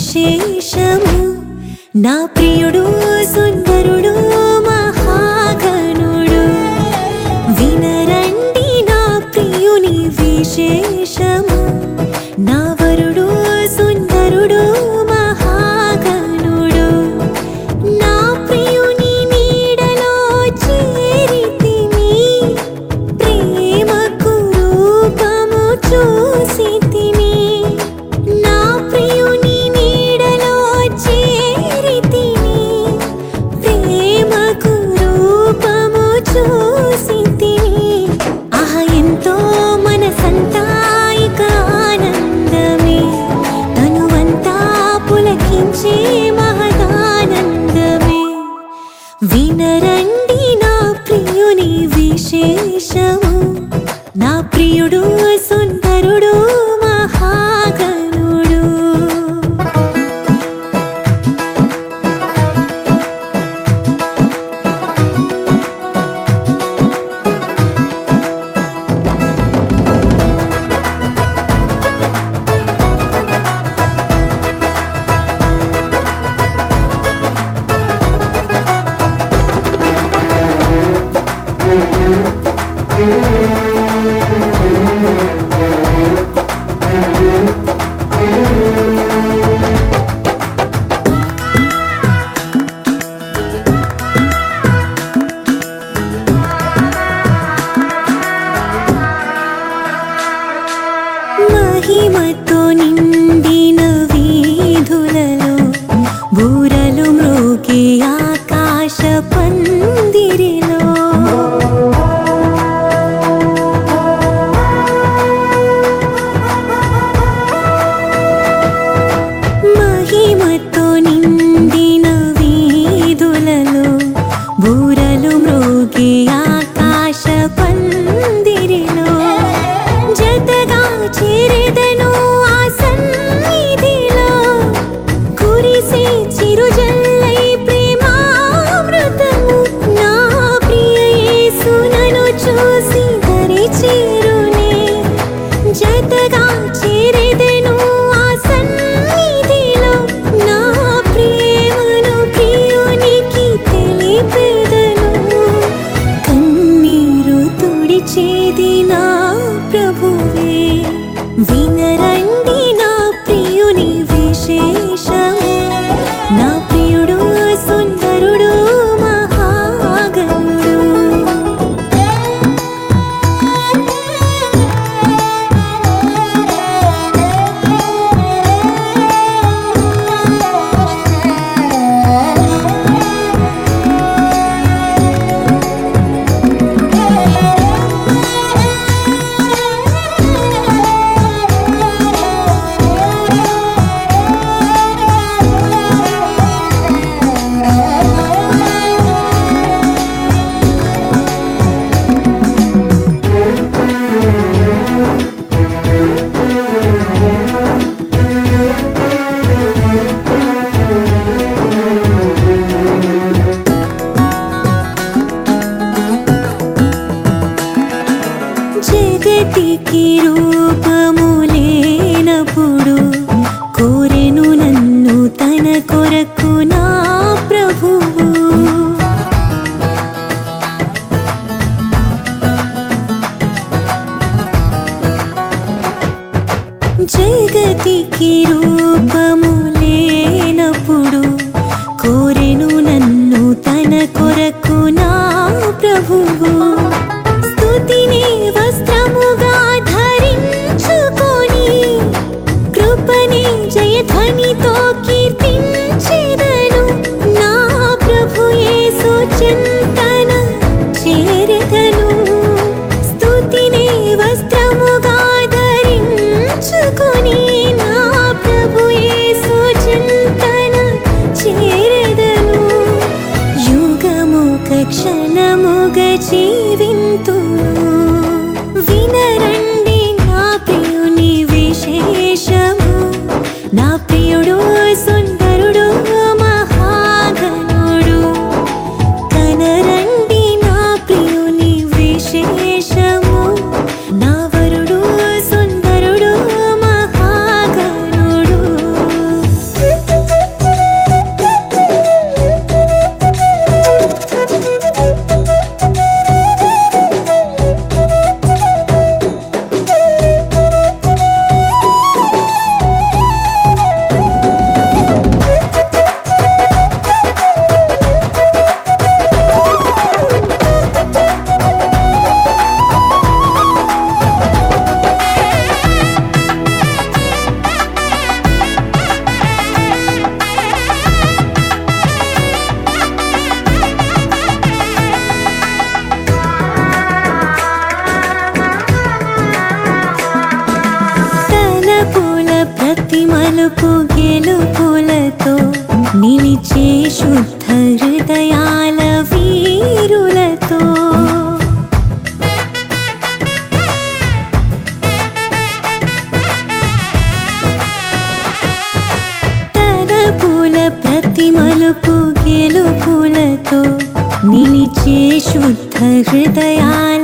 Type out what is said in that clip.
విశేషము నా ప్రియుడు సుందరుడు మహాగణుడు వినరండి నా ప్రియుని విశేషము నా వరుడు సుందరుడు మహాగణుడు నా ప్రియుని నీడలో చేరితిని ప్రేమకు రూపము చూసితిని నా ప్రియుని నీడలో చేరితిని ప్రేమకు రూపము చూసితిని ఆహ ఎంతో మనసంతా ఇక ఆనందమే తనువంతా పులకించే మహదానందమే వినరండి నా ప్రియుని విశేషము నా ప్రియుడు సుందరుడు మహాగణుడు మహిమతో నిండిన వీధులలో బూరలు మ్రోగే ఆకాశ పందిరిలో మహిమతో నిండిన వీధులలో బూరలు మ్రోగే ఆకాశ పందిరిలో జతగా చేరెదను ఆ సన్నిధిలో కురిసే చిరుజల్లై ప్రేమామృతము నా ప్రియ యేసు నన్ను చూసి దరి చేరునే జతగా చేరెదను ఆ సన్నిధిలో నా ప్రేమను ప్రియునికి తెలిపెదను కన్నీరు తుడిచేది నా ప్రభువే వినరండి నా ప్రియుని విశేషము నా ప్రియుడు సుందరుడు మహాగణుడు జగతికి రూపము లేనప్పుడు కోరెను నన్ను తన కొరకు నా ప్రభువు జగతికి రూపము లేనప్పుడు కోరెను నన్ను తన కొరకు నా ప్రభువు స్తుతిని వస్త్రముగా ధరించుకొని కృపని జయధ్వనితో కీర్తించెదను నా ప్రభు యేసు చింతన చేరెదను స్తుతిని వస్త్రముగా ధరించుకొని నా ప్రభు యేసు చింతన మలుపు గెలుపులతో నిలిచే శుద్ధ హృదయాల వీరులతో తరపుల ప్రతి మలుపు గెలుపులతో నిలిచే శుద్ధ హృదయాల